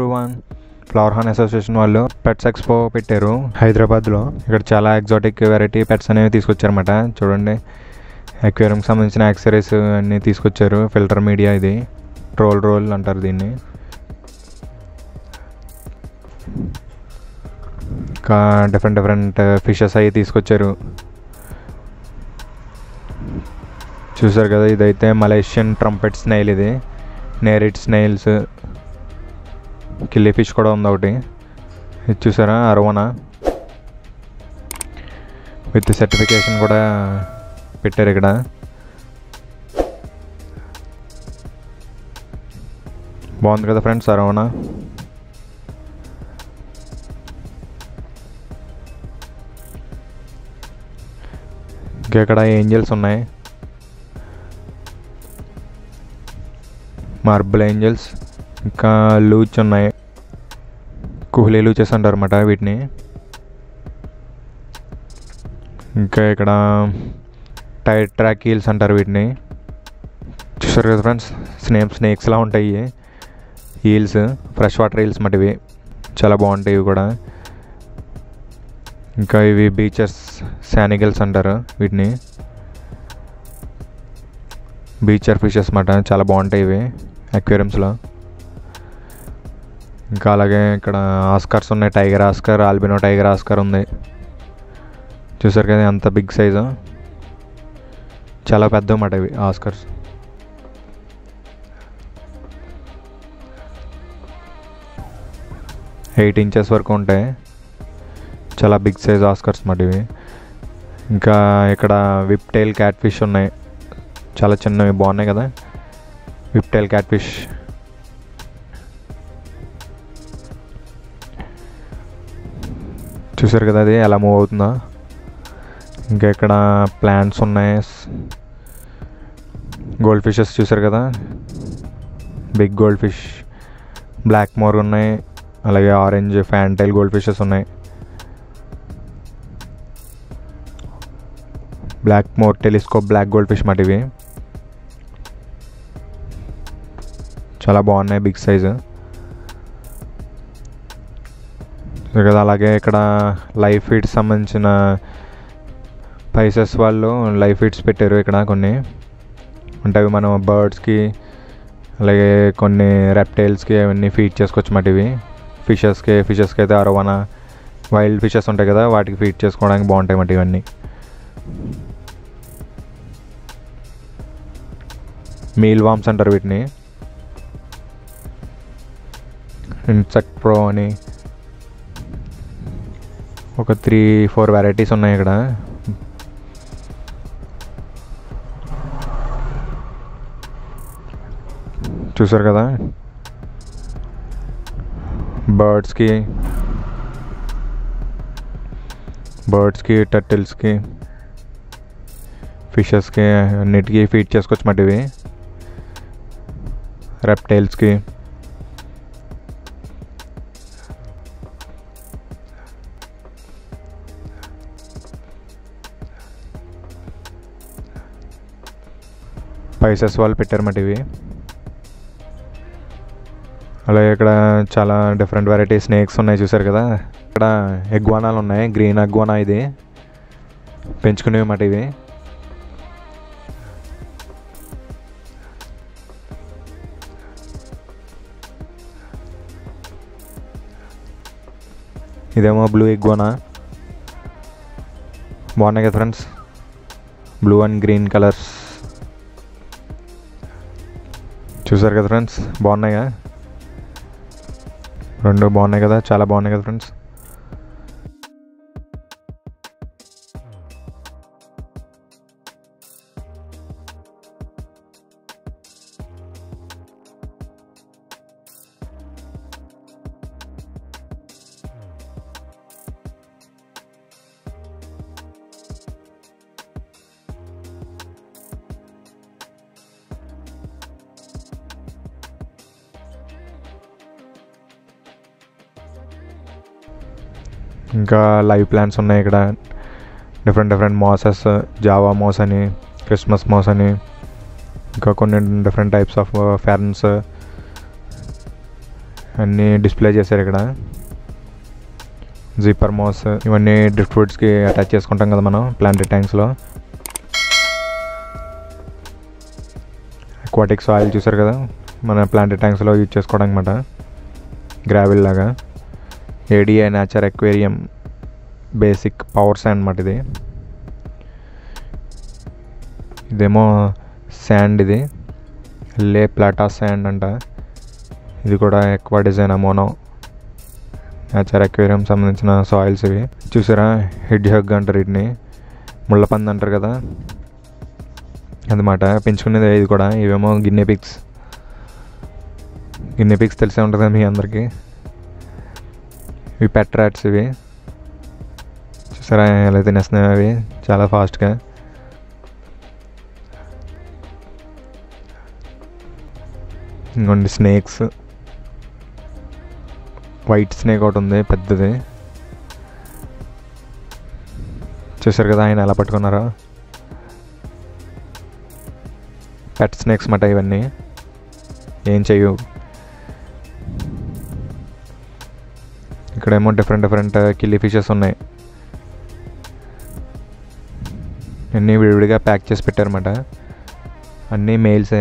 one flowerhorn association వాళ్ళు pets expo పెట్టారు హైదరాబాద్లో ఇక్కడ చాలా ఎగ్జాటిక్ వెరైటీ పెట్స్ అనేవి తీసుకొచ్చారన్నమాట చూడండి అక్వేరియంకి సంబంధించిన యాక్సరీస్ అన్నీ తీసుకొచ్చారు ఫిల్టర్ మీడియా ఇది రోల్ రోల్ అంటారు దీన్ని ఇంకా డిఫరెంట్ డిఫరెంట్ ఫిషెస్ అవి తీసుకొచ్చారు చూసారు కదా ఇదైతే మలేషియన్ ట్రంపెట్ స్నైల్ ఇది నేరిట్ స్నైల్స్ కిల్లీ ఫిష్ కూడా ఉంది ఒకటి ఇది చూసారా అరవనా విత్ సర్టిఫికేషన్ కూడా పెట్టారు ఇక్కడ బాగుంది కదా ఫ్రెండ్స్ అరవనా ఇంకా ఇక్కడ ఏంజల్స్ ఉన్నాయి మార్బుల్ ఏంజల్స్ ఇంకా లూచ్ ఉన్నాయి కుహ్లీ లూచెస్ అంటారు అన్నమాట వీటిని ఇంకా ఇక్కడ టైర్ ట్రాక్ హీల్స్ అంటారు వీటిని చూసారు కదా ఫ్రెండ్స్ స్నేమ్ స్నేక్స్లా ఉంటాయి హీల్స్ ఫ్రెష్ వాటర్ హీల్స్ మటివి చాలా బాగుంటాయి ఇవి కూడా ఇంకా ఇవి బీచెస్ శానిగల్స్ అంటారు వీటిని బీచర్ ఫిషెస్ అన్నమాట చాలా బాగుంటాయి ఇవి అక్వేరియంస్లో ఇంకా అలాగే ఇక్కడ ఆస్కర్స్ ఉన్నాయి tiger oscar albino tiger oscar ఉంది చూసారు కదా ఎంత బిగ్ సైజు చాలా పెద్ద అన్నమాట ఇవి ఆస్కర్స్ ఎయిట్ ఇంచెస్ వరకు ఉంటాయి చాలా బిగ్ సైజ్ ఆస్కర్స్ మాట ఇవి ఇంకా ఇక్కడ విప్ టైల్ క్యాట్ ఫిష్ ఉన్నాయి చాలా చిన్నవి బాగున్నాయి కదా విప్ టైల్ క్యాట్ ఫిష్ చూసారు కదా అది ఎలా మూవ్ అవుతుందో ఇంకా ఇక్కడ ప్లాంట్స్ ఉన్నాయి గోల్డ్ ఫిషెస్ చూసారు కదా big gold fish black moor ఉన్నాయి అలాగే ఆరెంజ్ ఫ్యాంటైల్ గోల్డ్ ఫిషెస్ ఉన్నాయి black moor telescope black gold fish మాట ఇవి చాలా బాగున్నాయి బిగ్ సైజు కదా అలాగే ఇక్కడ లైఫ్ ఫీడ్స్ సంబంధించిన పైసెస్ వాళ్ళు లైఫ్ ఫీడ్స్ పెట్టారు ఇక్కడ కొన్ని అంటే అవి మనం బర్డ్స్కి అలాగే కొన్ని రెప్టైల్స్కి అవన్నీ ఫీడ్ చేసుకోవచ్చు మాట ఇవి ఫిషెస్కి ఫిషెస్కి అయితే అరవనా వైల్డ్ ఫిషెస్ ఉంటాయి కదా వాటికి ఫీడ్ చేసుకోవడానికి బాగుంటాయి మాట ఇవన్నీ మీల్ వామ్స్ అంటారు వీటిని ఇన్సెక్ట్ ప్రో అని ఒక త్రీ ఫోర్ వెరైటీస్ ఉన్నాయి ఇక్కడ చూసారు కదా బర్డ్స్కి బర్డ్స్కి టర్టిల్స్కి ఫిషెస్కి అన్నిటికీ ఫీడ్ చేసుకోవచ్చు మాట ఇవి రెప్టైల్స్కి స్పైసెస్ వాళ్ళు పెట్టారన్నమాట ఇవి అలాగే ఇక్కడ చాలా డిఫరెంట్ వెరైటీ స్నేక్స్ ఉన్నాయి చూసారు కదా ఇక్కడ ఎగ్వానాలు ఉన్నాయి గ్రీన్ అగ్వానా ఇది పెంచుకునేవి అన్నమాట ఇవి ఇదేమో బ్లూ ఎగ్వానా బాగున్నాయి కదా friends blue and green colours చూసారు కదా ఫ్రెండ్స్ బాగున్నాయిగా రెండు బాగున్నాయి కదా చాలా బాగున్నాయి కదా ఫ్రెండ్స్ ఇంకా లైవ్ ప్లాంట్స్ ఉన్నాయి ఇక్కడ different different mosses java moss అని క్రిస్మస్ మోస్ అని ఇంకా కొన్ని డిఫరెంట్ టైప్స్ ఆఫ్ ఫ్యాన్స్ అన్నీ డిస్ప్లే చేశారు ఇక్కడ జిప్పర్ మౌస్ ఇవన్నీ డ్రిఫ్ట్ ఫుడ్స్కి అటాచ్ చేసుకుంటాం కదా మనం ప్లాంటెడ్ ట్యాంక్స్లో అక్వాటిక్ సాయిల్ చూసారు కదా మన ప్లాంటెడ్ ట్యాంక్స్లో యూజ్ చేసుకోవడం అనమాట గ్రావిల్ లాగా ADA nature aquarium basic power sand అనమాట ఇది ఇదేమో శాండ్ ఇది లే ప్లాటా శాండ్ అంట ఇది కూడా ఎక్కువ డిజైన్ అమోనో నేచర్ ఎక్వేరియం సంబంధించిన సాయిల్స్ ఇవి చూసారా హెడ్ హగ్ అంటారు వీటిని ముళ్ళపంది అంటారు కదా అదన్నమాట పెంచుకునేది ఇది కూడా ఇవేమో గిన్నె పిక్స్ గిన్నె పిక్స్ తెలిసే ఉంటుంది కదా మీ అందరికీ ఇవి పెట్ ర్యాట్స్ ఇవి చూసారా ఎలా తినేస్తున్నాయి అవి చాలా ఫాస్ట్గా ఇంకోండి స్నేక్స్ వైట్ స్నేక్ ఒకటి ఉంది పెద్దది చూసారు కదా ఆయన ఎలా పట్టుకున్నారో పెట్ స్నేక్స్ మాట ఇవన్నీ ఏం చెయ్యవు ఇక్కడేమో డిఫరెంట్ డిఫరెంట్ కిల్లీ ఫిషెస్ ఉన్నాయి అన్నీ విడివిడిగా ప్యాక్ చేసి పెట్టారన్నమాట అన్నీ మెయిల్సే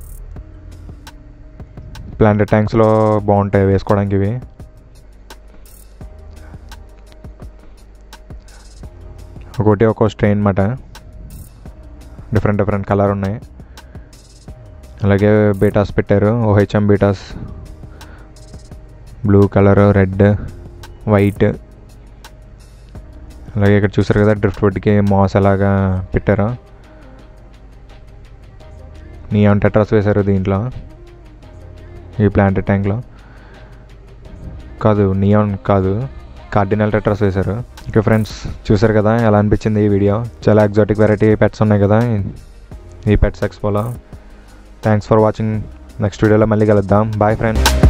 ప్లాంటెడ్ ట్యాంక్స్లో బాగుంటాయి వేసుకోవడానికి ఇవి ఒకటి ఒక్కో స్ట్రెయిన్ అనమాట డిఫరెంట్ డిఫరెంట్ కలర్ ఉన్నాయి అలాగే బీటాస్ పెట్టారు OHM bettas blue colour red white అలాగే ఇక్కడ చూసారు కదా డ్రిఫ్ట్ వుడ్కి మాస్ ఎలాగా పెట్టారో నియాన్ టెట్రాస్ వేశారు దీంట్లో ఈ ప్లాంటెడ్ ట్యాంక్లో కాదు నియాన్ కాదు కార్డినల్ టెట్రాస్ వేశారు ఓకే ఫ్రెండ్స్ చూసారు కదా ఎలా అనిపించింది ఈ వీడియో చాలా ఎగ్జాటిక్ వెరైటీ పెట్స్ ఉన్నాయి కదా ఈ పెట్స్ ఎక్స్పోలో థ్యాంక్స్ ఫర్ వాచింగ్ నెక్స్ట్ వీడియోలో మళ్ళీ కలుద్దాం బాయ్ ఫ్రెండ్స్